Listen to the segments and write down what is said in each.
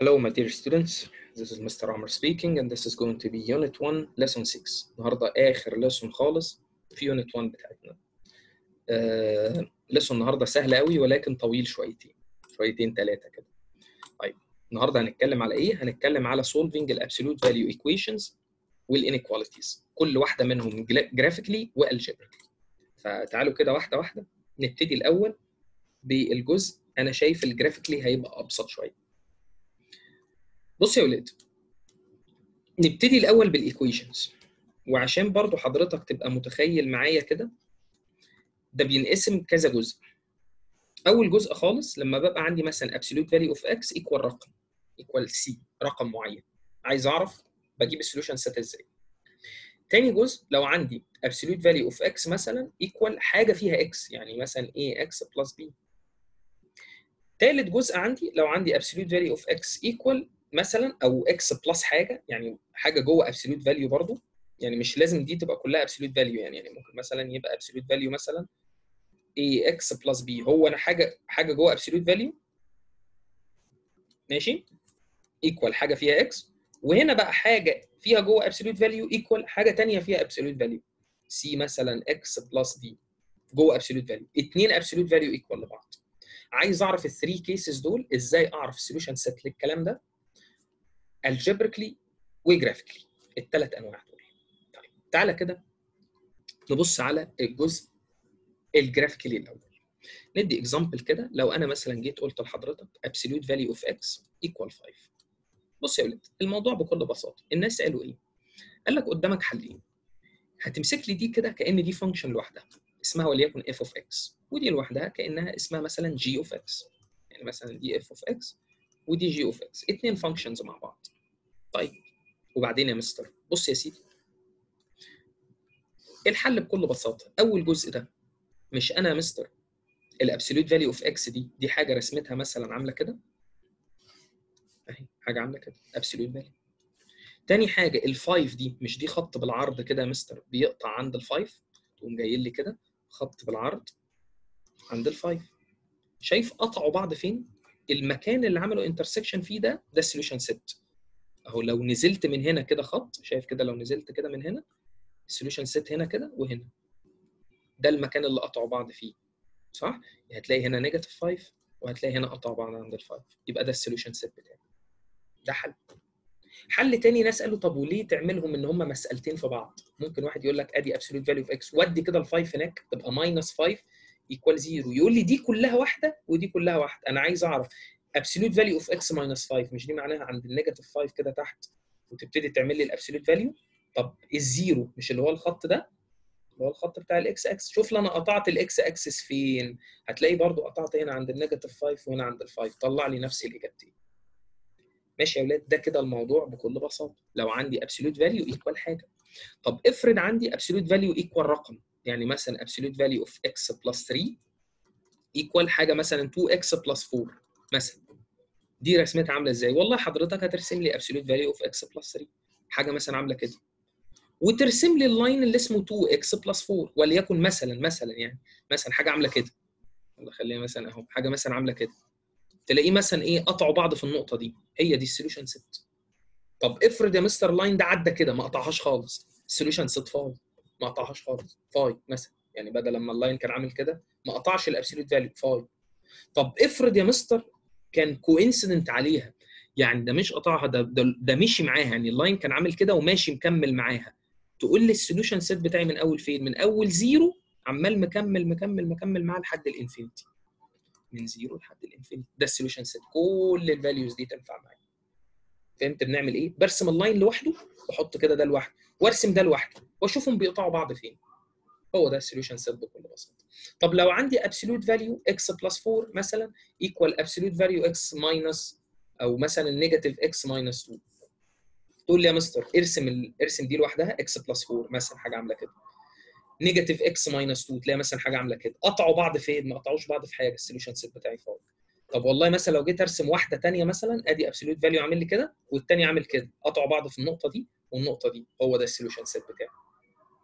Hello, my dear students. This is Mr. Amr speaking, and this is going to be Unit 1, Lesson 6. النهارده آخر lesson خالص في Unit 1 بتاعتنا. آه، lesson النهارده سهل قوي ولكن طويل شويتين، شويتين ثلاثة كده. طيب، النهارده هنتكلم على إيه؟ هنتكلم على solving ال absolute value equations وال inequalities. كل واحدة منهم graphically و algebraically. فتعالوا كده واحدة واحدة نبتدي الأول بالجزء أنا شايف الجرافيكلي هيبقى أبسط شوية. بص يا ولاد نبتدي الاول بالايكويشنز وعشان برضو حضرتك تبقى متخيل معايا كده ده بينقسم كذا جزء اول جزء خالص لما ببقى عندي مثلا absolute value of x equal رقم equal c رقم معين عايز اعرف بجيب السوليوشن سيت ازاي تاني جزء لو عندي absolute value of x مثلا equal حاجه فيها x يعني مثلا a x plus b تالت جزء عندي لو عندي absolute value of x equal مثلا او اكس بلس حاجه يعني حاجه جوه ابسولوت فاليو برضو يعني مش لازم دي تبقى كلها ابسولوت فاليو يعني يعني ممكن مثلا يبقى ابسولوت فاليو مثلا اي اكس بلس بي هو انا حاجه حاجه جوه ابسولوت فاليو ماشي ايكوال حاجه فيها اكس وهنا بقى حاجه فيها جوه ابسولوت فاليو ايكوال حاجه ثانيه فيها ابسولوت فاليو سي مثلا اكس بلس دي جوه ابسولوت فاليو اثنين ابسولوت فاليو ايكوال لبعض عايز اعرف الثري كيسز دول ازاي اعرف السوليوشن سيت للكلام ده algebraically وجرافيكلي الثلاث انواع دول طيب تعالى كده نبص على الجزء الجرافيكلي الاول ندي اكزامبل كده لو انا مثلا جيت قلت لحضرتك absolute value of x equal 5 بص يا ولد الموضوع بكل بساطه الناس قالوا ايه قال لك قدامك حلين هتمسك لي دي كده كان دي فانكشن لوحدها اسمها وليكن f of x ودي لوحدها كانها اسمها مثلا g of x يعني مثلا دي f of x ودي جي اوف اكس اثنين فانكشنز مع بعض طيب وبعدين يا مستر بص يا سيدي الحل بكل بساطه اول جزء ده مش انا يا مستر الابسوليوت فاليو اوف اكس دي دي حاجه رسمتها مثلا عامله كده اهي حاجه عامله كده ابسوليوت فاليو تاني حاجه ال5 دي مش دي خط بالعرض كده يا مستر بيقطع عند ال5 تقوم جاي لي كده خط بالعرض عند ال5 شايف قطعوا بعض فين المكان اللي عملوا انترسكشن فيه ده ده السوليوشن سيت اهو لو نزلت من هنا كده خط شايف كده لو نزلت كده من هنا السوليوشن سيت هنا كده وهنا ده المكان اللي قطعوا بعض فيه صح هتلاقي هنا نيجاتيف 5 وهتلاقي هنا قطعوا بعض عند ال5 يبقى ده السوليوشن سيت بتاعي ده حل حل تاني ناس قالوا طب وليه تعملهم ان هم مسالتين في بعض ممكن واحد يقول لك ادي ابسولوت فاليو اوف اكس ودي كده ال5 هناك تبقى ماينس 5 ايكوال 0 يقول لي دي كلها واحده ودي كلها واحده انا عايز اعرف absolute value of x minus 5 مش دي معناها عند النيجاتيف 5 كده تحت وتبتدي تعمل لي الابسولوت فاليو طب الزيرو مش اللي هو الخط ده اللي هو الخط بتاع الاكس اكس شوف لي انا قطعت الاكس اكسس فين هتلاقي برضو قطعت هنا عند النيجاتيف 5 وهنا عند ال5 طلع لي نفس الاجابتين ماشي يا اولاد ده كده الموضوع بكل بساطه لو عندي absolute value equal حاجه طب افرض عندي absolute value equal رقم يعني مثلا absolute value of x plus 3 equal حاجه مثلا 2x plus 4 مثلا دي رسمتها عامله ازاي؟ والله حضرتك هترسم لي absolute value of x plus 3 حاجه مثلا عامله كده وترسم لي اللاين اللي اسمه 2x plus 4 وليكن مثلا مثلا يعني مثلا حاجه عامله كده والله خليها مثلا اهو حاجه مثلا عامله كده تلاقيه مثلا ايه قطعوا بعض في النقطه دي هي دي السوليوشن سيت طب افرض يا مستر اللاين ده عدى كده ما قطعهاش خالص السوليوشن سيت فاي ما قطعهاش خالص فاي مثلا يعني بدل لما اللاين كان عامل كده ما قطعش الابسوليوت فاليو فاي طب افرض يا مستر كان كوينسيدنت عليها يعني ده مش قطعها ده, ده ده مشي معاها يعني اللاين كان عامل كده وماشي مكمل معاها تقول لي السوليوشن سيت بتاعي من اول فين من اول زيرو عمال مكمل مكمل مكمل معاه لحد الانفينيتي من زيرو لحد الانفينيتي ده السوليوشن سيت كل الفاليوز دي تنفع معايا فهمت بنعمل ايه برسم اللاين لوحده واحط كده ده لوحده وارسم ده لوحده واشوفهم بيقطعوا بعض فين هو ده السوليوشن سيت بكل بساطه طب لو عندي absolute value x plus 4 مثلا equal absolute value x minus او مثلا negative x minus 2 تقول لي يا مستر ارسم ال... ارسم دي لوحدها x plus 4 مثلا حاجه عامله كده negative x minus 2 تلاقي مثلا حاجه عامله كده قطعوا بعض فين ما قطعوش بعض في حاجه السوليوشن سيت بتاعي فاضي طب والله مثلا لو جيت ارسم واحده ثانيه مثلا ادي absolute value عامل لي كده والثاني عامل كده قطعوا بعض في النقطه دي والنقطه دي هو ده السوليوشن سيت بتاعي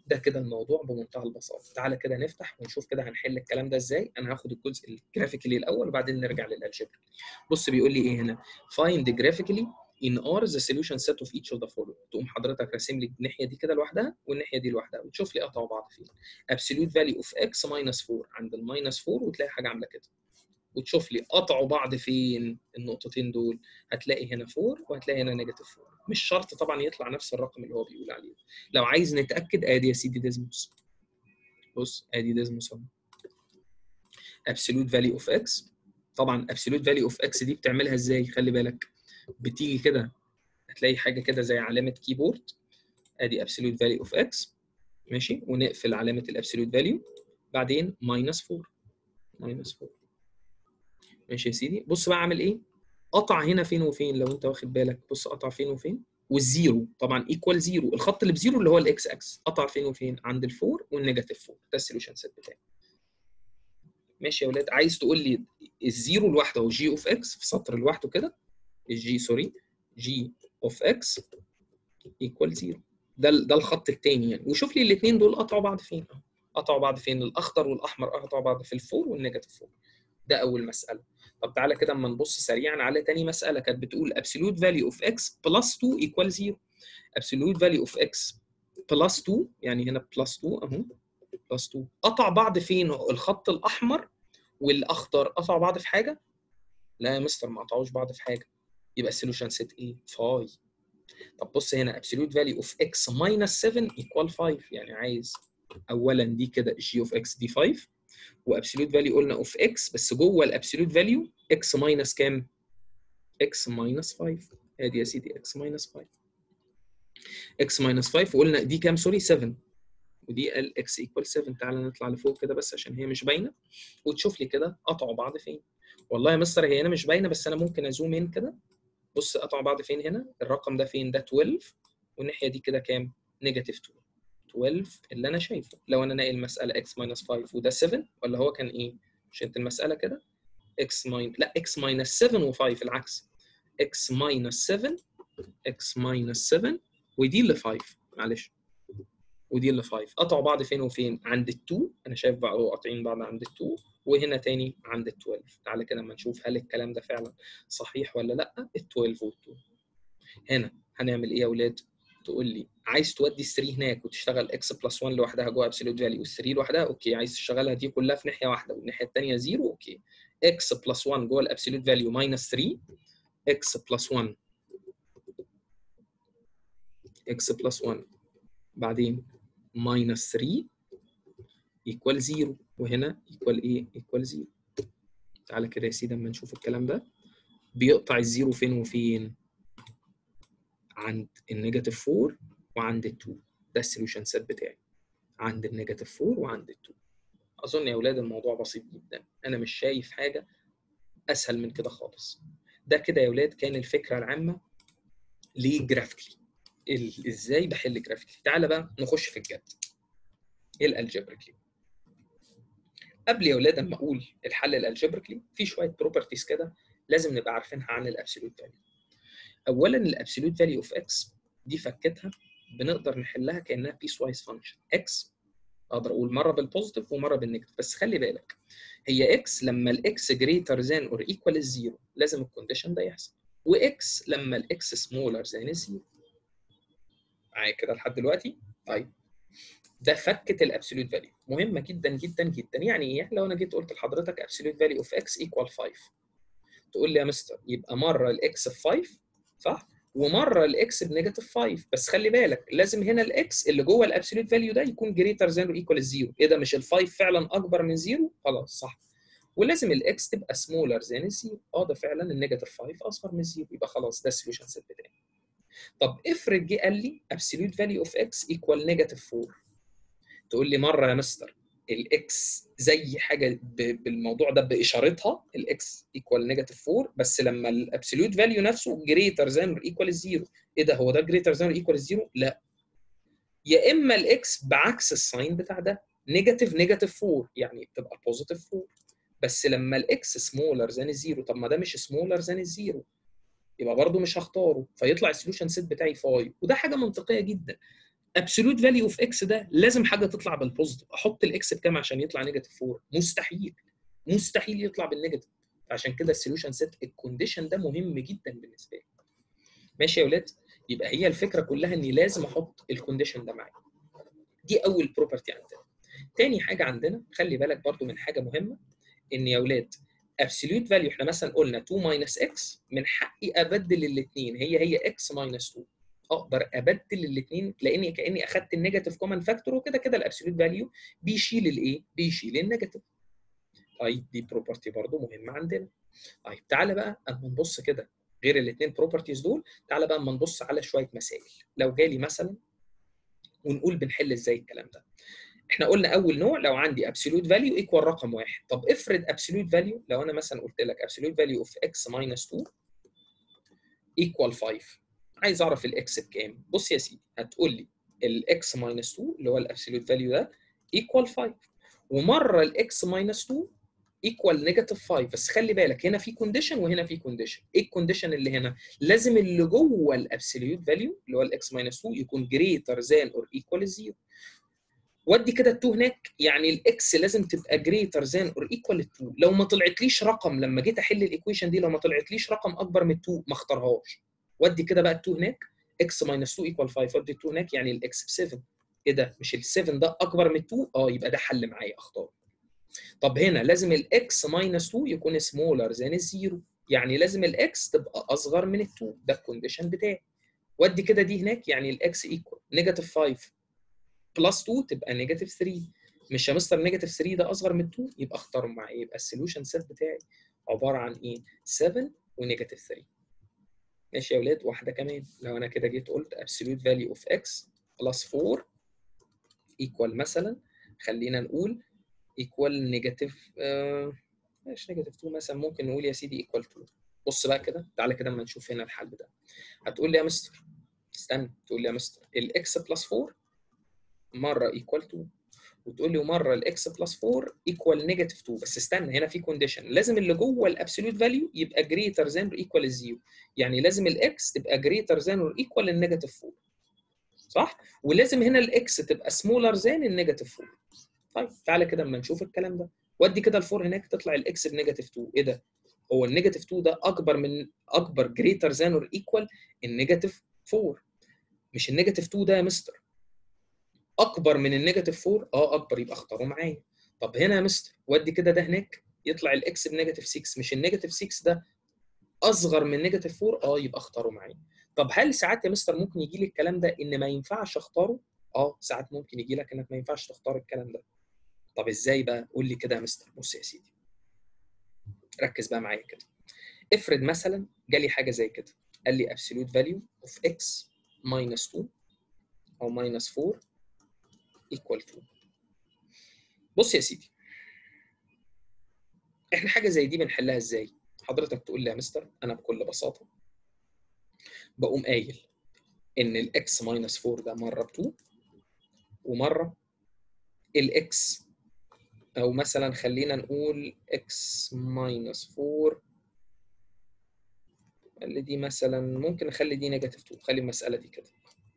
ده كده الموضوع بمنتهى البساطه تعالى كده نفتح ونشوف كده هنحل الكلام ده ازاي انا هاخد الجزء الجرافيكالي الاول وبعدين نرجع للالجبرا بص بيقول لي ايه هنا find graphically in R the solution set of each of the following تقوم حضرتك راسم لي الناحيه دي كده لوحدها والناحيه دي لوحدها وتشوف لي قطعوا بعض فين absolute value of x minus 4 عند الماينس 4 وتلاقي حاجه عامله كده وتشوف لي قطعوا بعض فين النقطتين دول هتلاقي هنا 4 وهتلاقي هنا نيجاتيف 4 مش شرط طبعا يطلع نفس الرقم اللي هو بيقول عليه لو عايز نتاكد ادي يا سيدي ديزموس بص ادي ديزموس اهو absolute value of x طبعا absolute value of x دي بتعملها ازاي خلي بالك بتيجي كده هتلاقي حاجه كده زي علامه كيبورد ادي absolute value of x ماشي ونقفل علامه الابسولوت فاليو بعدين ماينس 4 ماينس 4 ماشي يا سيدي بص بقى عامل ايه قطع هنا فين وفين لو انت واخد بالك بص قطع فين وفين والزيرو طبعا ايكوال زيرو الخط اللي بزيرو اللي هو الاكس اكس قطع فين وفين عند الفور والنيجاتيف 4 ده السوليوشن سيت بتاعي ماشي يا ولاد عايز تقول لي الزيرو لوحده جي اوف اكس في سطر لوحده كده الجي سوري جي اوف اكس ايكوال زيرو ده ده الخط الثاني يعني وشوف لي الاثنين دول قطعوا بعض فين قطعوا بعض فين الاخضر والاحمر قطعوا بعض في الفور والنيجاتيف 4 ده اول مساله طب تعالى كده اما نبص سريعا على تاني مساله كانت بتقول absolute value of x plus 2 equal 0 absolute value of x plus 2 يعني هنا plus 2 اهو plus 2 قطع بعض فين الخط الاحمر والاخضر قطعوا بعض في حاجه لا يا مستر ما قطعوش بعض في حاجه يبقى السوليوشن سيت ايه 5 طب بص هنا absolute value of x minus 7 equal 5 يعني عايز اولا دي كده g of x دي 5 وابسولوت فاليو قلنا اوف اكس بس جوه الابسولوت فاليو اكس ماينس كام؟ اكس ماينس 5 ادي يا سيدي اكس ماينس 5 اكس ماينس 5 وقلنا دي كام سوري 7 ودي ال اكس ايكوال 7 تعالى نطلع لفوق كده بس عشان هي مش باينه وتشوف لي كده قطعوا بعض فين والله يا مستر هي هنا مش باينه بس انا ممكن ازوم ان كده بص قطعوا بعض فين هنا الرقم ده فين ده 12 والناحيه دي كده كام؟ نيجاتيف 2 12 اللي انا شايفه لو انا ناقل مساله x minus 5 وده 7 ولا هو كان ايه؟ مش انت المساله كده x minus لا x minus 7 و5 العكس x minus 7 x minus 7 ودي اللي 5 معلش ودي اللي 5 قطعوا بعض فين وفين؟ عند ال 2 انا شايف بقى هو قاطعين بعض عند ال 2 وهنا تاني عند ال 12 تعالى كده اما نشوف هل الكلام ده فعلا صحيح ولا لا ال 12 وال 2 هنا هنعمل ايه يا اولاد؟ تقول لي عايز تودي 3 هناك وتشتغل اكس بلس 1 لوحدها جوه ابسولوت فاليو وال3 لوحدها اوكي عايز تشتغلها دي كلها في ناحيه واحده والناحيه الثانيه زيرو اوكي اكس بلس 1 جوه الابسولوت فاليو ماينس 3 اكس بلس 1 اكس بلس 1 بعدين ماينس 3 ايكوال 0 وهنا ايكوال ايه؟ ايكوال 0 تعالى كده يا سيدي اما نشوف الكلام ده بيقطع الزيرو فين وفين؟ عند النيجاتيف 4 وعند ال 2 ده السوليوشن سيت بتاعي عند النيجاتيف 4 وعند ال 2 اظن يا اولاد الموضوع بسيط جدا انا مش شايف حاجه اسهل من كده خالص ده كده يا اولاد كان الفكره العامه لجرافيكلي ازاي بحل جرافيكلي تعالى بقى نخش في الجد ايه الالجبريكلي قبل يا اولاد اما اقول الحل الالجبريكلي في شويه بروبرتيز كده لازم نبقى عارفينها عن الابسولوت فاليو اولا الابسولوت فاليو اوف اكس دي فكتها بنقدر نحلها كانها بيس وايز فانكشن اكس اقدر اقول مره بالبوزيتيف ومره بالنيجاتيف بس خلي بالك هي اكس لما الاكس جريتر ذان اور ايكوال الزيرو لازم الكونديشن ده يحصل واكس لما الاكس سمولر ذان الزيرو معايا كده لحد دلوقتي طيب ده فكه الابسولوت فاليو مهمه جدا جدا جدا يعني ايه لو انا جيت قلت لحضرتك ابسولوت فاليو اوف اكس ايكوال 5 تقول لي يا مستر يبقى مره الاكس ب 5 صح ومره الاكس بنيجاتيف 5 بس خلي بالك لازم هنا الاكس اللي جوه الابسولوت فاليو ده يكون جريتر ذان اور ايكوال الزيرو ايه ده مش ال5 فعلا اكبر من زيرو خلاص صح ولازم الاكس تبقى سمولر ذان الزيرو اه ده فعلا النيجاتيف 5 اصغر من الزيرو يبقى خلاص ده السوليوشن سيت بتاعي طب افرض جه قال لي absolute value of x equal negative 4 تقول لي مره يا مستر الاكس زي حاجه بالموضوع ده باشارتها الاكس ايكوال نيجاتيف 4 بس لما الابسوليوت فاليو نفسه جريتر ذان ايكوال الزيرو ايه ده هو ده جريتر ذان ايكوال الزيرو لا يا اما الاكس بعكس الساين بتاع ده نيجاتيف نيجاتيف 4 يعني بتبقى بوزيتيف 4 بس لما الاكس سمولر ذان الزيرو طب ما ده مش سمولر ذان الزيرو يبقى برضه مش هختاره فيطلع السوليوشن سيت بتاعي 5 وده حاجه منطقيه جدا ابسولوت فاليو اوف اكس ده لازم حاجه تطلع بالبوزيتيف احط الاكس بكام عشان يطلع نيجاتيف 4 مستحيل مستحيل يطلع بالنيجاتيف عشان كده السوليوشن سيت الكونديشن ده مهم جدا بالنسبه لي ماشي يا ولاد يبقى هي الفكره كلها اني لازم احط الكونديشن ده معايا دي اول بروبرتي عندنا تاني حاجه عندنا خلي بالك برضو من حاجه مهمه ان يا ولاد ابسوليوت فاليو احنا مثلا قلنا 2 ماينس اكس من حقي ابدل الاثنين هي هي اكس ماينس 2 اقدر ابدل الاثنين لاني كاني اخدت النيجاتيف كومن فاكتور وكده كده الابسوليوت فاليو بيشيل الايه؟ بيشيل النيجاتيف. طيب دي بروبرتي برضو مهمه عندنا. طيب تعالى بقى اما نبص كده غير الاثنين بروبرتيز دول تعالى بقى اما نبص على شويه مسائل. لو جالي مثلا ونقول بنحل ازاي الكلام ده. احنا قلنا اول نوع لو عندي ابسوليوت فاليو ايكوال رقم واحد طب افرض ابسوليوت فاليو لو انا مثلا قلت لك ابسوليوت فاليو اوف اكس ماينس 2 ايكوال 5 عايز اعرف الاكس بكام بص يا سيدي هتقول لي الاكس ماينس 2 اللي هو الابسوليوت فاليو ده ايكوال 5 ومره الاكس ماينس 2 ايكوال نيجاتيف 5 بس خلي بالك هنا في كونديشن وهنا في كونديشن ايه الكونديشن اللي هنا لازم اللي جوه الابسوليوت فاليو اللي هو الاكس ماينس 2 يكون جريتر ذان اور ايكوال 0 ودي كده ال2 هناك يعني الاكس لازم تبقى جريتر ذان اور ايكوال 2 لو ما طلعتليش رقم لما جيت احل الايكويشن دي لو ما طلعتليش رقم اكبر من 2 ما اختارهاش ودي كده بقى ال2 هناك اكس ماينس 2 ايكوال 5 ودي ال2 هناك يعني الاكس ب 7 ايه ده مش ال 7 ده اكبر من 2 اه يبقى ده حل معايا اختاره طب هنا لازم الاكس ماينس 2 يكون سمولر ذان الزيرو يعني لازم الاكس تبقى اصغر من ال2 ده الكونديشن بتاعي ودي كده دي هناك يعني الاكس ايكوال نيجاتيف 5 بلس 2 تبقى نيجاتيف 3 مش يا مستر نيجاتيف 3 ده اصغر من 2 يبقى اختاره معايا يبقى السوليوشن سيت بتاعي عباره عن ايه 7 ونيجاتيف 3 ماشي يا ولاد واحده كمان لو انا كده جيت قلت absolute value of x plus 4 equal مثلا خلينا نقول equal negative آه ماشي نيجاتيف 2 مثلا ممكن نقول يا سيدي equal 2 بص بقى كده تعالى كده اما نشوف هنا الحل ده هتقول لي يا مستر استنى تقول لي يا مستر الاكس بلس 4 مره equal 2 وتقول لي ومره الاكس بلس 4 ايكوال نيجاتيف 2 بس استنى هنا في كونديشن لازم اللي جوه الابسوليوت فاليو يبقى جريتر ذان اور ايكوال الزيرو يعني لازم الاكس تبقى جريتر ذان اور ايكوال النيجاتيف 4 صح ولازم هنا الاكس تبقى سمولر ذان النيجاتيف 4 طيب تعالى كده اما نشوف الكلام ده ودي كده الفور هناك تطلع الاكس بنيجاتيف 2 ايه ده هو النيجاتيف 2 ده اكبر من اكبر جريتر ذان اور ايكوال النيجاتيف 4 مش النيجاتيف 2 ده يا مستر اكبر من النيجاتيف 4 اه اكبر يبقى اختاره معايا طب هنا يا مستر ودي كده ده هناك يطلع الاكس بنيجاتيف 6 مش النيجاتيف 6 ده اصغر من نيجاتيف 4 اه يبقى اختاره معايا طب هل ساعات يا مستر ممكن يجي لي الكلام ده ان ما ينفعش اختاره اه ساعات ممكن يجي لك انك ما ينفعش تختار الكلام ده طب ازاي بقى قول لي كده يا مستر بص يا سيدي ركز بقى معايا كده افرض مثلا جالي حاجه زي كده قال لي absolute value of x minus 2 او minus 4 equal to بص يا سيدي احنا حاجه زي دي بنحلها ازاي حضرتك تقول لي يا مستر انا بكل بساطه بقوم قايل ان الاكس ماينس 4 ده مره ب 2 ومره الاكس او مثلا خلينا نقول اكس ماينس 4 اللي دي مثلا ممكن نخلي دي نيجاتيف 2 خلي المساله دي كده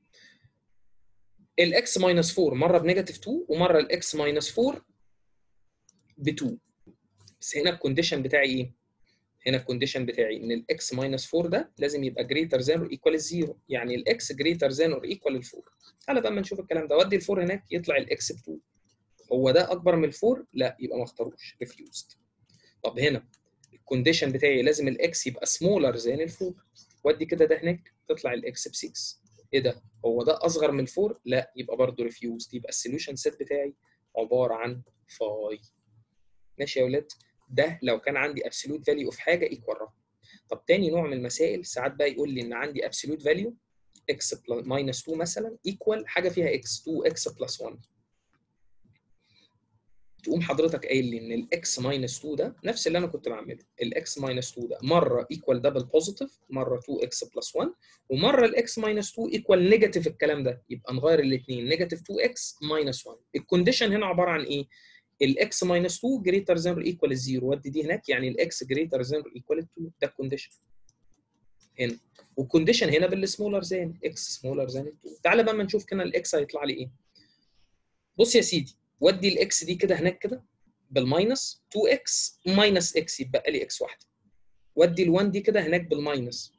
الاكس ماينس 4 مره بنيجاتيف 2 ومره الاكس ماينس 4 ب 2 بس هنا الكونديشن بتاعي ايه؟ هنا الكونديشن بتاعي ان الاكس ماينس 4 ده لازم يبقى جريتر ذان اور ايكوال الزيرو يعني الاكس جريتر ذان اور ايكوال ال 4 تعالى بقى اما نشوف الكلام ده ودي ال 4 هناك يطلع الاكس ب 2 هو ده اكبر من ال 4 لا يبقى ما اختاروش ريفيوزد طب هنا الكونديشن بتاعي لازم الاكس يبقى سمولر ذان ال 4 ودي كده ده هناك تطلع الاكس ب 6 ايه ده هو ده اصغر من الفور لا يبقى برضه ريفيوزد يبقى السوليوشن سيت بتاعي عباره عن فاي ماشي يا ولاد ده لو كان عندي ابسولوت فاليو اوف حاجه ايكوال رقم طب تاني نوع من المسائل ساعات بقى يقول لي ان عندي ابسولوت فاليو اكس ماينس 2 مثلا ايكوال حاجه فيها اكس 2 اكس بلس 1 تقوم حضرتك قايل لي ان الاكس ماينس 2 ده نفس اللي انا كنت بعمله الاكس ماينس 2 ده مره ايكوال دبل بوزيتيف مره 2 اكس بلس 1 ومره الاكس ماينس 2 ايكوال نيجاتيف الكلام ده يبقى نغير الاثنين نيجاتيف 2 اكس ماينس 1 الكونديشن هنا عباره عن ايه؟ الاكس ماينس 2 جريتر ذان ايكوال الزيرو ودي دي هناك يعني الاكس جريتر ذان ايكوال 2 ده الكونديشن هنا والكونديشن هنا بالسمولر ذان اكس سمولر ذان 2 تعالى بقى ما نشوف كده الاكس هيطلع لي ايه بص يا سيدي ودي الاكس دي كده هناك كده بالماينس 2 اكس ماينس اكس يبقى لي اكس واحده ودي ال1 دي كده هناك بالماينس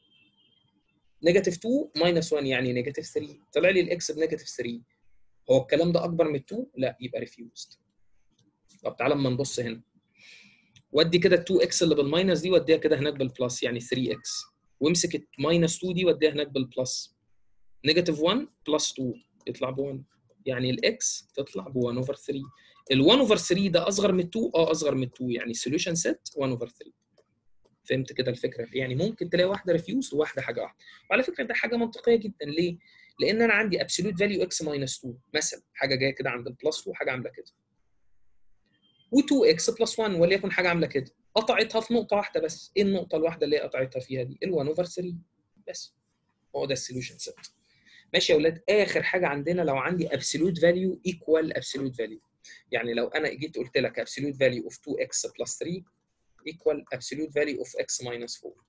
نيجاتيف 2 ماينس 1 يعني نيجاتيف 3 طلع لي الاكس بنيجاتيف 3 هو الكلام ده اكبر من 2 لا يبقى ريفيوزد طب تعالى اما نبص هنا ودي كده ال 2 اكس اللي بالماينس دي وديها كده هناك بالبلس يعني 3 اكس وامسك الماينس 2 دي وديها هناك بالبلس نيجاتيف 1 بلس 2 يطلع ب 1 يعني الاكس تطلع ب 1 اوفر 3 ال 1 اوفر 3 ده اصغر من 2 اه اصغر من 2 يعني سوليوشن سيت 1 اوفر 3 فهمت كده الفكره يعني ممكن تلاقي واحده ريفيوز وواحده حاجه واحده وعلى فكره ده حاجه منطقيه جدا ليه لان انا عندي ابسولوت فاليو اكس ماينس 2 مثلا حاجه جايه كده عند البلس 2 حاجه عامله كده و2 اكس بلس 1 وليكن حاجه عامله كده قطعتها في نقطه واحده بس ايه النقطه الواحده اللي هي قطعتها فيها دي ال1 اوفر 3 بس هو ده السوليوشن سيت ماشي يا اولاد اخر حاجه عندنا لو عندي ابسولوت فاليو ايكوال ابسولوت فاليو يعني لو انا جيت قلت لك ابسولوت فاليو اوف 2 اكس بلس 3 ايكوال ابسولوت فاليو اوف اكس ماينس 4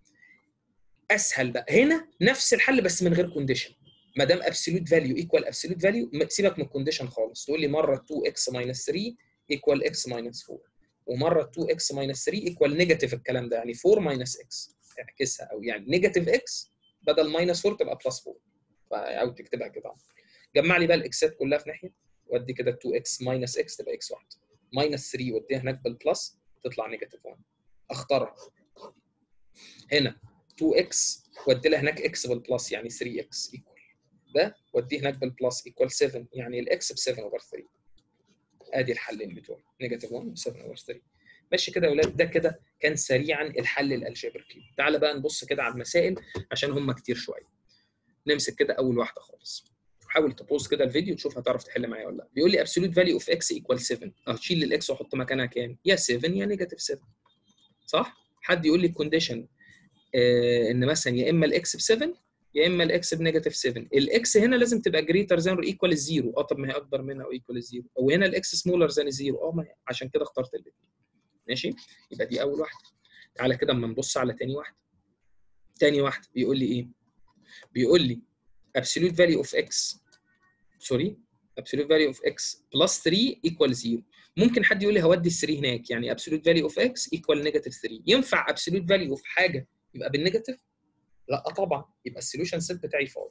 اسهل بقى هنا نفس الحل بس من غير كونديشن ما دام ابسولوت فاليو ايكوال ابسولوت فاليو سيبك من الكونديشن خالص تقول لي مره 2 اكس ماينس 3 ايكوال اكس ماينس 4 ومره 2 اكس ماينس 3 ايكوال نيجاتيف الكلام ده يعني 4 ماينس اكس اعكسها او يعني نيجاتيف اكس بدل ماينس 4 تبقى بلس 4 او تكتبها كده جمع لي بقى الاكسات كلها في ناحيه ودي كده 2 اكس ماينس اكس تبقى اكس 1 ماينس 3 وديها هناك بالبلس تطلع نيجاتيف 1 اختارها هنا 2 اكس ودي لها هناك اكس بالبلس يعني 3 اكس ايكوال ده وديه هناك بالبلس ايكوال 7 يعني الاكس ب 7 اوفر 3 ادي الحلين بتوعي نيجاتيف 1 و 7 اوفر 3 ماشي كده يا اولاد ده كده كان سريعا الحل الالجبريكي تعال بقى نبص كده على المسائل عشان هم كتير شويه نمسك كده اول واحده خالص حاول تبوز كده الفيديو تشوف هتعرف تحل معايا ولا لا بيقول لي ابسولوت فاليو اوف اكس ايكوال 7 اشيل الاكس واحط مكانها كام يا 7 يا نيجاتيف 7 صح حد يقول لي الكونديشن آه ان مثلا يا اما الاكس ب 7 يا اما الاكس بنيجاتيف 7 الاكس هنا لازم تبقى جريتر ذان ايكوال الزيرو اه طب ما هي اكبر منها او ايكوال الزيرو او هنا الاكس سمولر ذان الزيرو اه ما هي عشان كده اخترت الاثنين ماشي يبقى دي اول واحده تعالى كده اما نبص على تاني واحده تاني واحده بيقول لي ايه بيقول لي absolute value of x سوري absolute value of x plus 3 equal 0 ممكن حد يقول لي هودي ال 3 هناك يعني absolute value of x equal negative 3 ينفع absolute value of حاجه يبقى بالنيجاتيف؟ لا طبعا يبقى السوليوشن سيت بتاعي فاضي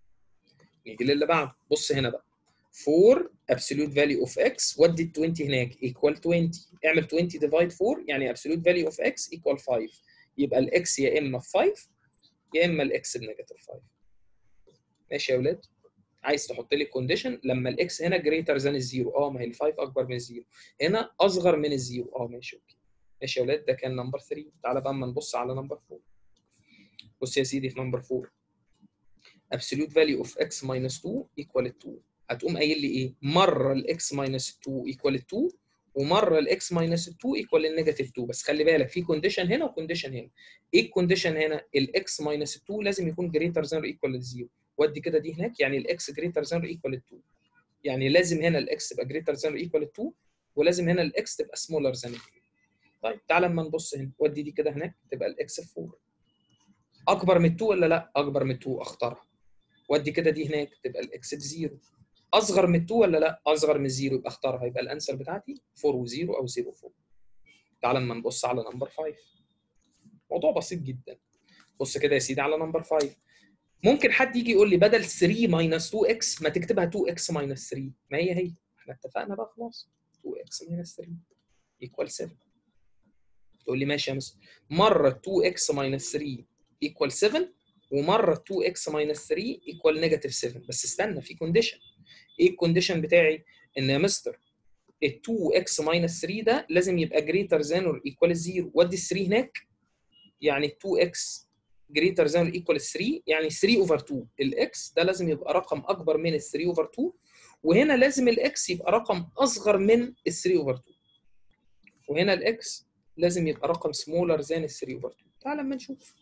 نيجي للي بعده بص هنا بقى 4 absolute value of x ودي ال 20 هناك equal 20 اعمل 20 divide 4 يعني absolute value of x equal 5 يبقى الاكس يا اما 5 يا اما الاكس بنيجاتيف 5 ماشي يا اولاد عايز تحط لي كونديشن لما الاكس هنا جريتر ذان الزيرو اه ما هي ال 5 اكبر من الزيرو هنا اصغر من الزيرو اه ماشي اوكي ماشي يا اولاد ده كان نمبر 3 تعالى بقى اما نبص على نمبر 4 بص يا سيدي في نمبر 4 absolute value of x minus 2 equal 2 هتقوم قايل لي ايه مره الاكس minus 2 equal 2 ومره الاكس minus 2 equal النيجاتيف 2 بس خلي بالك في كونديشن هنا وكونديشن هنا ايه الكونديشن هنا الاكس minus 2 لازم يكون جريتر ذان ايكوال للزيرو ودي كده دي هناك يعني الاكس جريتر ذان ايكوال 2 يعني لازم هنا الاكس تبقى جريتر ذان ايكوال 2 ولازم هنا الاكس تبقى سمولر ذان 2 طيب تعالى اما نبص هنا ودي دي كده هناك تبقى الاكس في 4 اكبر من 2 ولا لا اكبر من 2 اختارها ودي كده دي هناك تبقى الاكس بزيرو اصغر من 2 ولا لا اصغر من 0 يبقى اختارها يبقى الانسر بتاعتي 4 و0 او 0 4 تعالى اما نبص على نمبر 5 موضوع بسيط جدا بص كده يا سيدي على نمبر 5 ممكن حد يجي يقول لي بدل 3 ماينس 2 اكس ما تكتبها 2 اكس ماينس 3 ما هي هي احنا اتفقنا بقى خلاص 2 اكس ماينس 3 ايكوال 7 تقول لي ماشي يا مستر مره 2 اكس ماينس 3 ايكوال 7 ومره 2 اكس ماينس 3 ايكوال نيجاتيف 7 بس استنى في كونديشن ايه الكونديشن بتاعي ان يا مستر ال 2 اكس ماينس 3 ده لازم يبقى جريتر ذان اور ايكوال 0 ودي ال 3 هناك يعني 2 اكس جريتر ذان اور ايكوال 3 يعني 3 اوفر 2 الاكس ده لازم يبقى رقم اكبر من ال 3 اوفر 2 وهنا لازم الاكس يبقى رقم اصغر من ال 3 اوفر 2 وهنا الاكس لازم يبقى رقم سمولر ذان ال 3 اوفر 2 تعال اما نشوف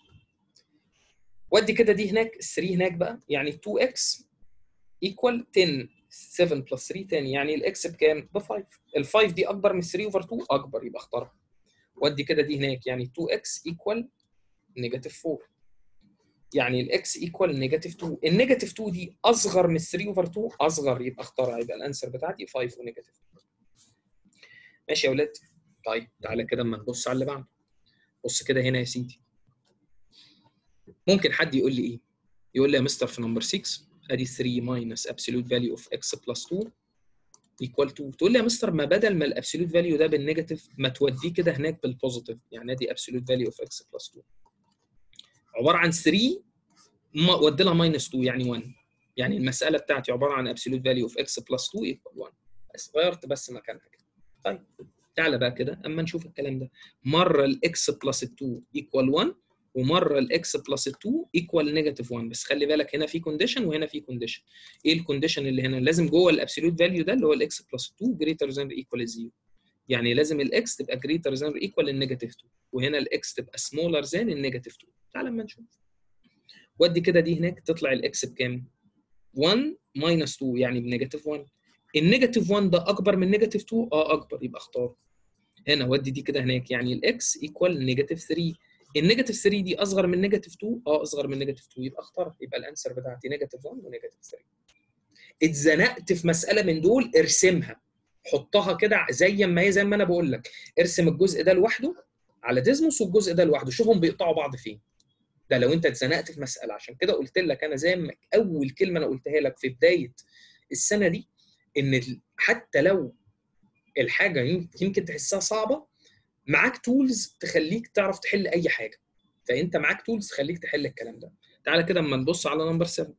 ودي كده دي هناك ال 3 هناك بقى يعني 2x equal 10 7 بلس 3 10 يعني الاكس بكام؟ ب 5 ال 5 دي اكبر من 3 اوفر 2 اكبر يبقى اختارها ودي كده دي هناك يعني 2x equal نيجاتيف 4 يعني الاكس ايكوال نيجاتيف 2 النيجاتيف 2 دي اصغر من 3 اوفر 2 اصغر يبقى اختارها يبقى الانسر بتاعتي 5 ونيجاتيف ماشي يا ولاد طيب تعالى كده اما نبص على اللي بعده بص كده هنا يا سيدي ممكن حد يقول لي ايه يقول لي يا مستر في نمبر 6 ادي 3 ماينس ابسولوت فاليو اوف اكس بلس 2 ايكوال 2 تقول لي يا مستر ما بدل ما الابسولوت فاليو ده بالنيجاتيف ما توديه كده هناك بالبوزيتيف يعني ادي ابسولوت فاليو اوف اكس بلس 2 عباره عن 3 ودي لها ماينس 2 يعني 1 يعني المساله بتاعتي عباره عن ابسولوت فاليو اوف اكس بلس 2 ايكوال 1 بس غيرت بس مكانها كده طيب تعالى بقى كده اما نشوف الكلام ده مره الاكس بلس 2 ايكوال 1 ومره الاكس بلس 2 ايكوال نيجاتيف 1 بس خلي بالك هنا في كونديشن وهنا في كونديشن ايه الكونديشن اللي هنا لازم جوه الابسولوت فاليو ده اللي هو الاكس بلس 2 جريتر ذان ايكوال 0 يعني لازم الاكس تبقى جريتر ذان ايكوال النيجاتيف 2 وهنا الاكس تبقى سمولر ذان النيجاتيف 2 تعالى اما نشوف ودي كده دي هناك تطلع الاكس بكام 1 ماينس 2 يعني بنيجاتيف 1 النيجاتيف 1 ده اكبر من نيجاتيف 2 اه اكبر يبقى اختار هنا ودي دي كده هناك يعني الاكس ايكوال نيجاتيف 3 النيجاتيف 3 دي اصغر من نيجاتيف 2 اه اصغر من نيجاتيف 2 يبقى اختار يبقى الانسر بتاعتي نيجاتيف 1 ونيجاتيف 3 اتزنقت في مساله من دول ارسمها حطها كده زي ما هي زي ما انا بقول لك ارسم الجزء ده لوحده على ديزموس والجزء ده لوحده شوفهم بيقطعوا بعض فين ده لو انت اتزنقت في مساله عشان كده قلت لك انا زي ما اول كلمه انا قلتها لك في بدايه السنه دي ان حتى لو الحاجه يمكن تحسها صعبه معاك تولز تخليك تعرف تحل اي حاجه فانت معاك تولز تخليك تحل الكلام ده تعالى كده اما نبص على نمبر 7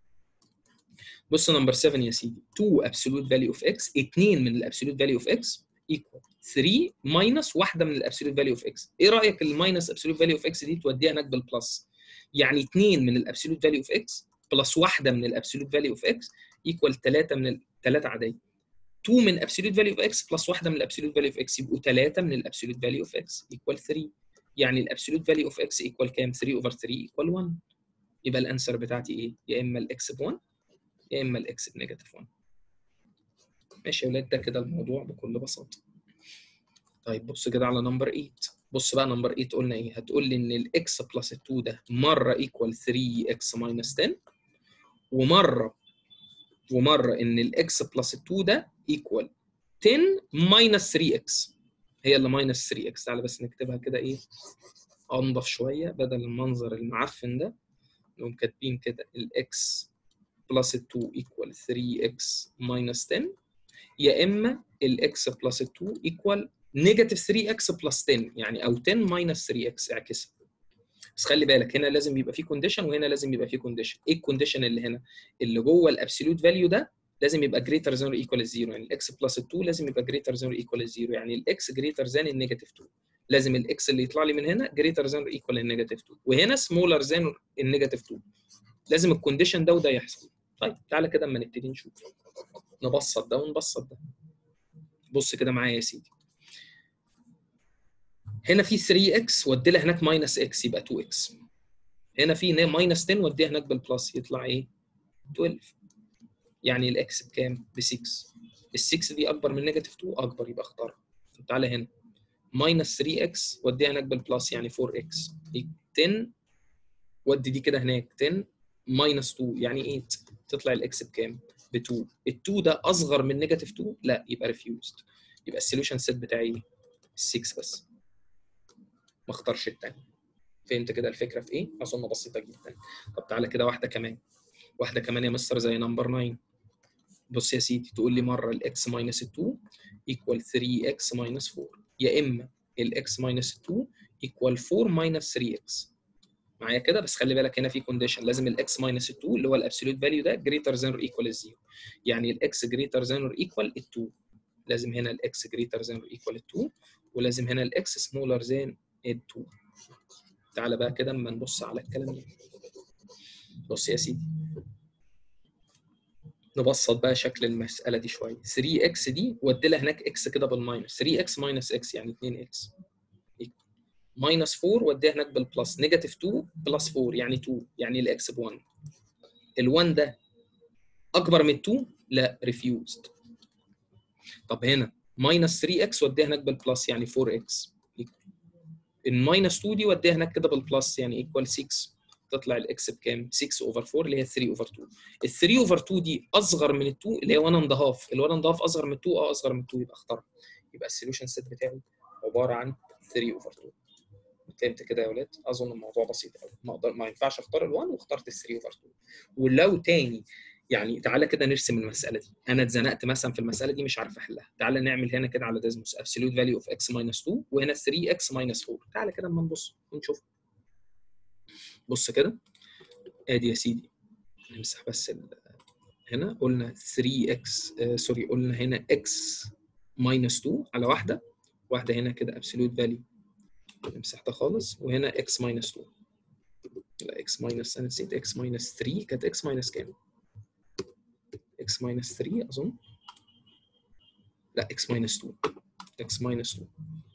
بص نمبر 7 يا سيدي 2 ابسولوت فاليو اوف اكس 2 من الابسولوت فاليو اوف اكس ايكوال 3 ماينس واحده من الابسولوت فاليو اوف اكس ايه رايك الماينس ابسولوت فاليو اوف اكس دي توديها هناك بالبلس يعني 2 من الابسولوت فاليو اوف اكس بلس واحده من الابسولوت فاليو اوف اكس ايكوال 3 من 3 عاديه 2 من ابسولوت فاليو اوف اكس بلس واحده من الابسولوت فاليو اوف اكس يبقوا 3 من الابسولوت فاليو اوف اكس ايكوال 3 يعني الابسولوت فاليو اوف اكس ايكوال كام 3 اوفر 3 ايكوال 1 يبقى الانسر بتاعتي ايه يا اما الاكس ب 1 يا اما الاكس بنيجاتيف 1 ماشي يا ولاد ده كده الموضوع بكل بساطه طيب بص كده على نمبر 8 بص بقى نمبر 8 قلنا ايه هتقول لي ان الاكس بلس 2 ده مره ايكوال 3 اكس ماينس 10 ومره ومره ان الاكس بلس 2 ده ايكوال 10 ماينس 3 اكس هي اللي ماينس 3 اكس تعالى بس نكتبها كده ايه انضف شويه بدل المنظر المعفن ده نقوم كاتبين كده الاكس بلس 2 ايكوال 3 اكس ماينس 10 يا اما الاكس بلس 2 ايكوال نيجاتيف 3 اكس بلس 10 يعني او 10 ماينس 3 اكس اعكسها بس خلي بالك هنا لازم يبقى في كونديشن وهنا لازم يبقى في كونديشن ايه الكونديشن اللي هنا اللي جوه الابسولوت فاليو ده لازم يبقى جريتر ذان ايكوال 0 يعني الاكس بلس 2 لازم يبقى جريتر ذان ايكوال 0 يعني الاكس جريتر ذان النيجاتيف 2 لازم الاكس اللي يطلع لي من هنا جريتر ذان ايكوال النيجاتيف 2 وهنا سمولر ذان النيجاتيف 2 لازم الكونديشن ده وده يحصل طيب تعالى كده اما نبتدي نشوف نبسط ده ونبسط ده بص كده معايا يا سيدي هنا في 3 اكس ودي لها هناك ماينس اكس يبقى 2 اكس هنا في ماينس 10 وديها هناك بالبلس يطلع ايه 12 يعني الاكس بكام ب 6 ال 6 دي اكبر من نيجاتيف 2 اكبر يبقى اختارها طب تعالى هنا ماينس 3 اكس وديها هناك بالبلس يعني 4 اكس 10 ودي دي كده هناك 10 ماينس 2 يعني 8 تطلع الاكس بكام ب 2 ال 2 ده اصغر من نيجاتيف 2 لا يبقى ريفيوزد يبقى السوليوشن سيت بتاعي ايه 6 بس ما اختارش الثاني فهمت كده الفكره في ايه اظن بسيطه جدا طب تعالى كده واحده كمان واحده كمان يا مستر زي نمبر 9 بص يا سيدي تقول لي مره الاكس ماينس 2 ايكوال 3 اكس ماينس 4 يا اما الاكس ماينس 2 ايكوال 4 ماينس 3 اكس معايا كده بس خلي بالك هنا في كونديشن لازم الاكس ماينس 2 اللي هو الابسوليوت فاليو ده جريتر ذان اور ايكوال 0 يعني الاكس جريتر ذان اور ايكوال 2 لازم هنا الاكس جريتر ذان اور ايكوال 2 ولازم هنا الاكس سمولر ذان 2 تعالى بقى كده اما نبص على الكلام ده بص يا سيدي نبسط بقى شكل المساله دي شويه 3 اكس دي ودي لها هناك اكس كده بالماينس 3 اكس ماينس اكس يعني 2 اكس ماينس 4 وديها هناك بالبلس نيجاتيف 2 بلس 4 يعني 2 يعني الاكس ب 1 ال1 ده اكبر من 2 لا ريفيوزد طب هنا ماينس 3 اكس وديها هناك بالبلس يعني 4 اكس الماينس 2 دي وديها هناك كده بالبلس يعني ايكوال 6 تطلع الاكس بكام 6 اوفر 4 اللي هي 3 اوفر 2 ال 3 اوفر 2 دي اصغر من ال 2 اللي هي 1 اند هاف ال 1 اند هاف اصغر من 2 اه اصغر من 2 يبقى اختار يبقى السوليوشن سيت بتاعي عباره عن 3 اوفر 2 فهمت كده يا ولاد اظن الموضوع بسيط قوي ما اقدر ما ينفعش اختار ال 1 واخترت ال 3 اوفر 2 ولو تاني يعني تعالى كده نرسم المساله دي انا اتزنقت مثلا في المساله دي مش عارف احلها تعالى نعمل هنا كده على ديزموس ابسولوت فاليو اوف اكس ماينس 2 وهنا 3 اكس ماينس 4 تعالى كده اما نبص ونشوف بص كده ادي يا سيدي نمسح بس ال... هنا قلنا 3 اكس آه سوري قلنا هنا اكس ماينس 2 على واحده واحده هنا كده ابسولوت فاليو نمسح ده خالص وهنا اكس ماينس 2 لا اكس ماينس انا نسيت اكس ماينس 3 كانت اكس ماينس كام؟ اكس ماينس 3 اظن لا اكس ماينس 2 اكس ماينس 2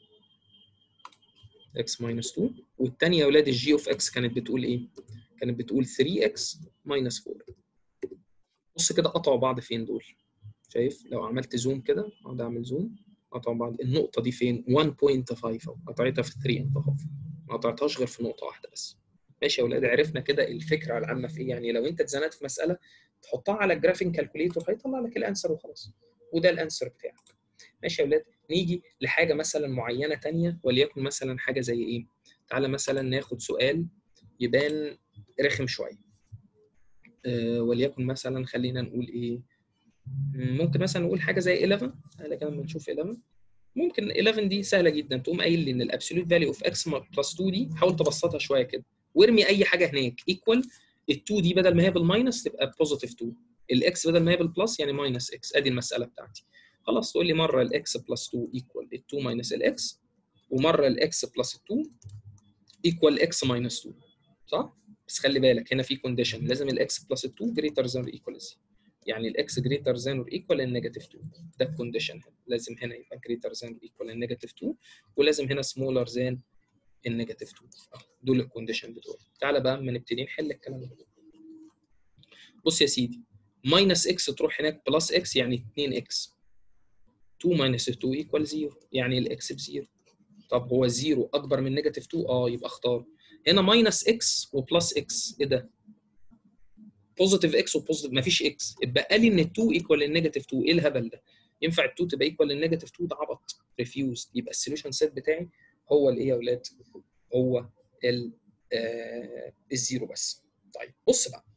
اكس ماينس 2 والثانيه يا اولاد الجي اوف اكس كانت بتقول ايه؟ كانت بتقول 3 اكس ماينس 4 بص كده قطعوا بعض فين دول؟ شايف لو عملت زوم كده اقعد اعمل زوم قطعوا بعض النقطه دي فين 1.5 اهو قطعتها في 3 اند هاف ما قطعتهاش غير في نقطه واحده بس ماشي يا اولاد عرفنا كده الفكره العامه في ايه يعني لو انت اتزنقت في مساله تحطها على الجرافين كالكوليتور هيطلع لك الانسر وخلاص وده الانسر بتاعك ماشي يا اولاد نيجي لحاجه مثلا معينه تانية وليكن مثلا حاجه زي ايه تعالى مثلا ناخد سؤال يبان رخم شويه أه وليكن مثلا خلينا نقول ايه ممكن مثلا نقول حاجه زي 11 تعالى كده نشوف 11 ممكن 11 دي سهله جدا تقوم قايل لي ان الابسولوت فاليو اوف اكس بلس 2 دي حاول تبسطها شويه كده وارمي اي حاجه هناك ايكوال ال2 دي بدل ما هي بالماينس تبقى بوزيتيف 2 الاكس بدل ما هي بالبلس يعني ماينس اكس ادي المساله بتاعتي خلاص تقول لي مره الاكس بلس 2 ايكوال ال2 ماينس الاكس ومره الاكس بلس 2 ايكوال اكس ماينس 2 صح؟ بس خلي بالك هنا في كونديشن لازم الاكس بلس 2 جريتر ذان ايكوال يعني الاكس جريتر ذان اور ايكوال النيجاتيف 2 ده الكونديشن هنا لازم هنا يبقى جريتر ذان اور ايكوال النيجاتيف 2 ولازم هنا سمولر ذان النيجاتيف 2 دول الكونديشن بتوعي تعالى بقى اما نبتدي نحل الكلام ده بص يا سيدي ماينس اكس تروح هناك بلس اكس يعني 2 اكس 2 ماينس 2 ايكوال 0 يعني الاكس بزيرو طب هو 0 اكبر من نيجاتيف 2 اه يبقى اختار هنا ماينس اكس وبلس اكس ايه ده؟ بوزيتيف اكس وبوزيتيف مفيش اكس اتبقى لي ان 2 ايكوال للنيجاتيف 2 ايه الهبل ده؟ ينفع ال 2 تبقى ايكوال للنيجاتيف 2 ده عبط ريفيوز يبقى السوليوشن سيت بتاعي هو الايه يا اولاد؟ هو ال آه الزيرو بس طيب بص بقى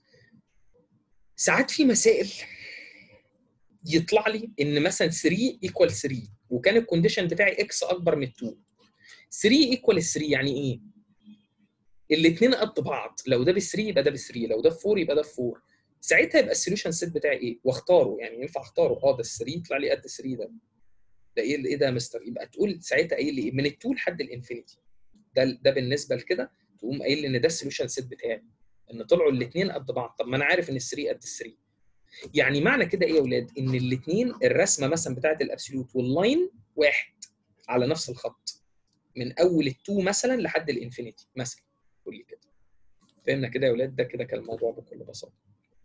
ساعات في مسائل يطلع لي ان مثلا 3 ايكوال 3 وكان الكونديشن بتاعي اكس اكبر من 2 3 ايكوال 3 يعني ايه؟ الاثنين قد بعض لو ده ب 3 يبقى ده ب 3 لو ده ب 4 يبقى ده ب 4 ساعتها يبقى السوليوشن سيت بتاعي ايه؟ واختاره يعني ينفع اختاره اه ده 3 يطلع لي قد 3 ده ده ايه ايه ده يا مستر؟ يبقى تقول ساعتها قايل لي ايه؟ من ال 2 لحد الانفينيتي ده ده بالنسبه لكده تقوم قايل لي ان ده السوليوشن سيت بتاعي ان طلعوا الاثنين قد بعض طب ما انا عارف ان ال 3 قد ال 3 يعني معنى كده ايه يا اولاد؟ ان الاثنين الرسمه مثلا بتاعت الابسوليوت واللاين واحد على نفس الخط من اول التو مثلا لحد الانفينيتي مثلا قول لي كده فهمنا كده يا اولاد ده كده كان الموضوع بكل بساطه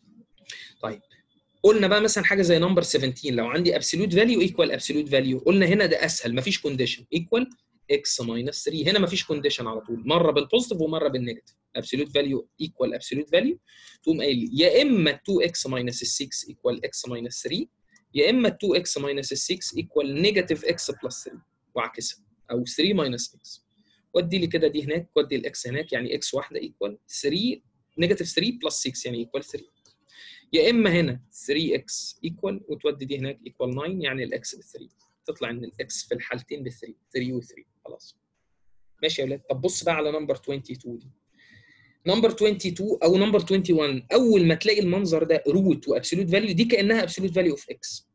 طيب قلنا بقى مثلا حاجه زي نمبر 17 لو عندي ابسولوت فاليو ايكوال ابسولوت فاليو قلنا هنا ده اسهل مفيش كونديشن ايكوال اكس ماينس 3 هنا مفيش كونديشن على طول مره بالبوزيتيف ومره بالنيجاتيف ابسولوت فاليو ايكوال ابسولوت فاليو تقوم قايل لي يا اما 2 اكس ماينس 6 ايكوال اكس ماينس 3 يا اما 2 اكس ماينس 6 ايكوال نيجاتيف اكس بلس 3 واعكسها او 3 ماينس اكس ودي لي كده دي هناك ودي الاكس هناك يعني اكس واحده ايكوال 3 نيجاتيف 3 بلس 6 يعني ايكوال 3 يا اما هنا 3 اكس ايكوال وتودي دي هناك ايكوال 9 يعني الاكس ب 3 تطلع ان الاكس في الحالتين ب 3 3 و 3 خلاص ماشي يا ولاد طب بص بقى على نمبر 22 دي نمبر 22 او نمبر 21 اول ما تلاقي المنظر ده روت وابسولوت فاليو دي كانها ابسولوت فاليو اوف اكس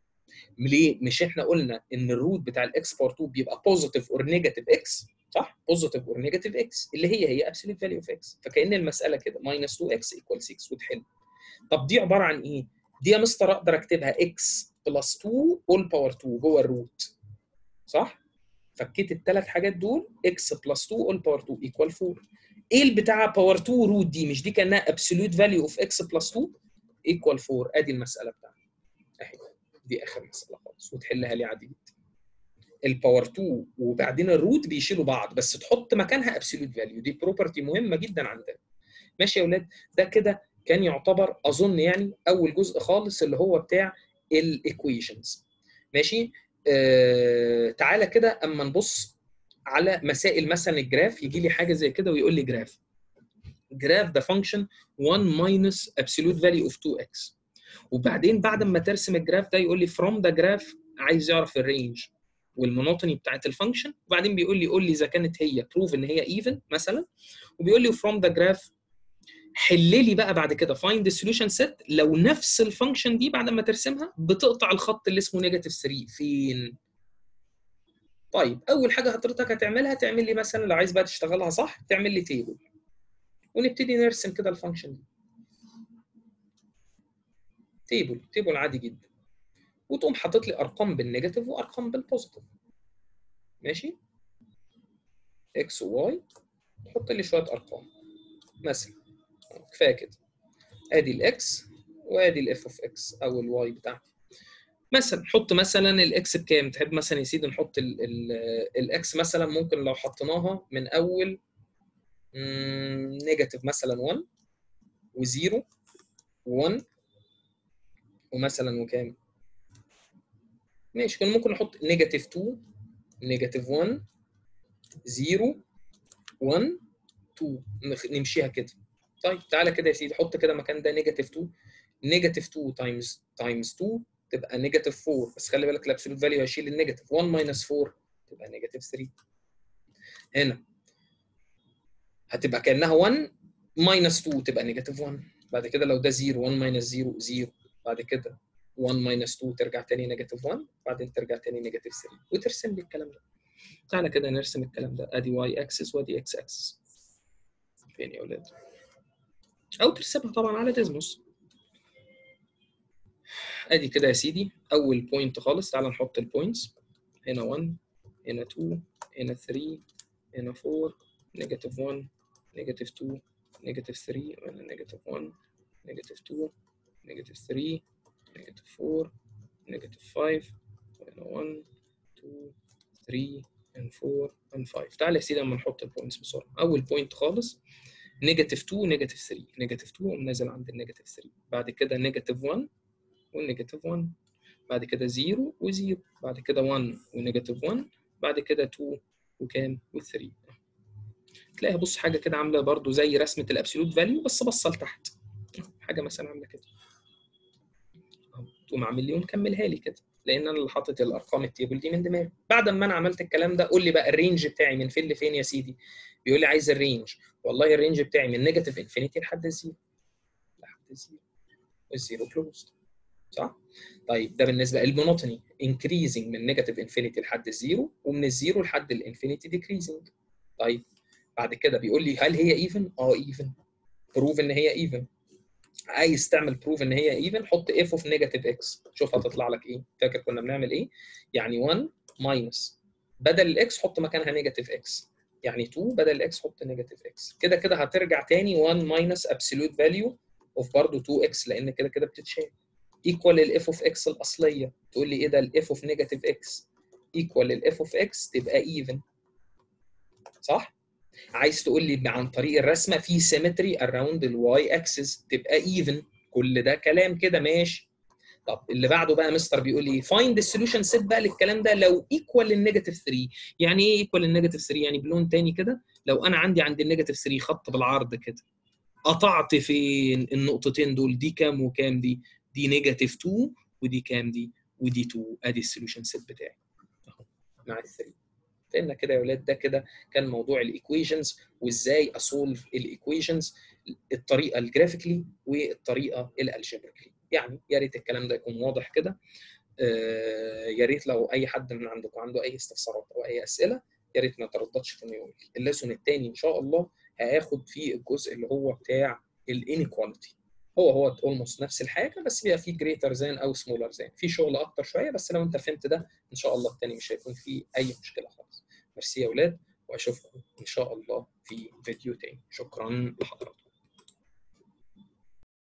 ليه؟ مش احنا قلنا ان الروت بتاع الاكس بار 2 بيبقى بوزيتيف اور نيجاتيف اكس صح؟ بوزيتيف اور نيجاتيف اكس اللي هي هي ابسولوت فاليو اوف اكس فكان المساله كده ماينس 2 اكس ايكوال 6 وتحل طب دي عباره عن ايه؟ دي يا مستر اقدر اكتبها اكس بلس 2 اول باور 2 جوه الروت صح؟ فكيت الثلاث حاجات دول اكس بلس 2 اول باور 2 ايكوال 4 ايه البتاع باور 2 روت دي مش دي كانها ابسولوت فاليو اوف اكس بلس 2 ايكوال 4 ادي المساله بتاعتي اهي دي اخر مساله خالص وتحلها لي عادي جدا الباور 2 وبعدين الروت بيشيلوا بعض بس تحط مكانها ابسولوت فاليو دي بروبرتي مهمه جدا عندنا ماشي يا اولاد ده كده كان يعتبر اظن يعني اول جزء خالص اللي هو بتاع الايكويشنز ماشي آه تعالى كده اما نبص على مسائل مثلا الجراف يجي لي حاجه زي كده ويقول لي جراف جراف ده فانكشن 1 minus absolute value of 2x وبعدين بعد ما ترسم الجراف ده يقول لي from the graph عايز يعرف الرينج والمونوتوني بتاعت الفانكشن وبعدين بيقول لي قول لي اذا كانت هي بروف ان هي ايفن مثلا وبيقول لي from the graph حل لي بقى بعد كده find the solution set لو نفس الفانكشن دي بعد ما ترسمها بتقطع الخط اللي اسمه نيجاتيف 3 فين؟ طيب اول حاجه حضرتك هتعملها تعمل لي مثلا لو عايز بقى تشتغلها صح تعمل لي تيبل ونبتدي نرسم كده الفانكشن دي تيبل تيبل عادي جدا وتقوم حاطط لي ارقام بالنيجاتيف وارقام بالبوزيتيف ماشي اكس وواي تحط لي شويه ارقام مثلا كفايه كده ادي الاكس وادي الاف اوف اكس او الواي بتاعتي مثلا حط مثلا الاكس بكام تحب مثلا يا سيدي نحط الاكس مثلا ممكن لو حطيناها من اول نيجاتيف مثلا 1 و0 و1 ومثلا وكام ماشي كنا ممكن نحط نيجاتيف 2 نيجاتيف 1 0 1 2 نمشيها كده طيب تعالى كده يا سيدي حط كده مكان ده نيجاتيف 2 نيجاتيف 2 تايمز تايمز 2 تبقى نيجاتيف 4 بس خلي بالك الابسولوت فاليو هيشيل النيجاتيف 1 ماينس 4 تبقى نيجاتيف 3 هنا هتبقى كانها 1 ماينس 2 تبقى نيجاتيف 1 بعد كده لو ده 0 1 ماينس 0 0 بعد كده 1 ماينس 2 ترجع تاني نيجاتيف 1 بعدين ترجع تاني نيجاتيف 3 وترسم لي الكلام ده تعالى كده نرسم الكلام ده ادي واي اكسس وادي اكس اكسس فين يا اولاد او ترسمها طبعا على ديزموس ادي كده يا سيدي اول بوينت خالص تعال نحط البوينتس هنا 1 هنا 2 هنا 3 هنا 4 نيجاتيف 1 نيجاتيف 2 نيجاتيف 3 وهنا نيجاتيف 1 نيجاتيف 2 نيجاتيف 3 نيجاتيف 4 نيجاتيف 5 وهنا 1 2 3 and 4 and 5 تعال يا سيدي اما نحط البوينتس بسرعه اول بوينت خالص نيجاتيف 2 نيجاتيف 3 نيجاتيف 2 قوم نازل عند النيجاتيف 3 بعد كده نيجاتيف 1 والنيجاتيف 1 بعد كده 0 و0 بعد كده 1 ونيجاتيف 1 بعد كده 2 وكام و3 تلاقيها بص حاجه كده عامله برضو زي رسمه الابسولوت فاليو بس بصه لتحت حاجه مثلا عامله كده تقوم عامل لي ومكملها لي كده لان انا اللي حاطط الارقام التيبل دي من دماغي بعد ما انا عملت الكلام ده قول لي بقى الرينج بتاعي من فين لفين يا سيدي بيقول لي عايز الرينج والله الرينج بتاعي من نيجاتيف انفينيتي لحد الزيرو لحد الزيرو الزيرو كلوزد صح طيب ده بالنسبه المونوتوني انكريزنج من نيجاتيف انفينيتي لحد الزيرو ومن الزيرو لحد الانفينيتي ديكريزنج طيب بعد كده بيقول لي هل هي ايفن اه ايفن بروف ان هي ايفن عايز تعمل بروف ان هي ايفن حط اف اوف نيجاتيف اكس شوف هتطلع لك ايه فاكر كنا بنعمل ايه يعني 1 ماينس بدل الاكس حط مكانها نيجاتيف اكس يعني 2 بدل الاكس حط نيجاتيف اكس كده كده هترجع تاني 1 ماينس ابسولوت فاليو اوف برضه 2 اكس لان كده كده بتتشال ايكوال الاف اوف اكس الاصليه تقول لي ايه ده الاف اوف نيجاتيف اكس ايكوال الاف اوف اكس تبقى ايفن صح عايز تقول لي عن طريق الرسمه في سيمتري اراوند الواي اكسس تبقى ايفن كل ده كلام كده ماشي طب اللي بعده بقى مستر بيقول لي فايند السوليوشن سيت بقى للكلام ده لو ايكوال للنيجاتيف 3 يعني ايه ايكوال للنيجاتيف 3 يعني بلون تاني كده لو انا عندي عند النيجاتيف 3 خط بالعرض كده قطعت فين النقطتين دول دي كام وكام دي دي نيجاتيف 2 ودي كام دي ودي 2 ادي السوليوشن سيت بتاعي اهو مع ال 3 فهمنا كده يا ولاد ده كده كان موضوع الايكويشنز وازاي اسولف الايكويشنز الطريقه الجرافيكلي والطريقه الالجبريكلي يعني يا ريت الكلام ده يكون واضح كده آه يا ريت لو اي حد من عندكم عنده اي استفسارات او اي اسئله يا ريت ما ترددش في انه يقول لي الليسون الثاني ان شاء الله هاخد فيه الجزء اللي هو بتاع الانيكواليتي هو هو اولموست نفس الحاجه بس بيبقى فيه جريتر زان او سمولر زان في شغل اكتر شويه بس لو انت فهمت ده ان شاء الله الثاني مش هيكون فيه اي مشكله خالص ميرسي يا اولاد واشوفكم ان شاء الله في فيديو تاني شكرا لحضراتكم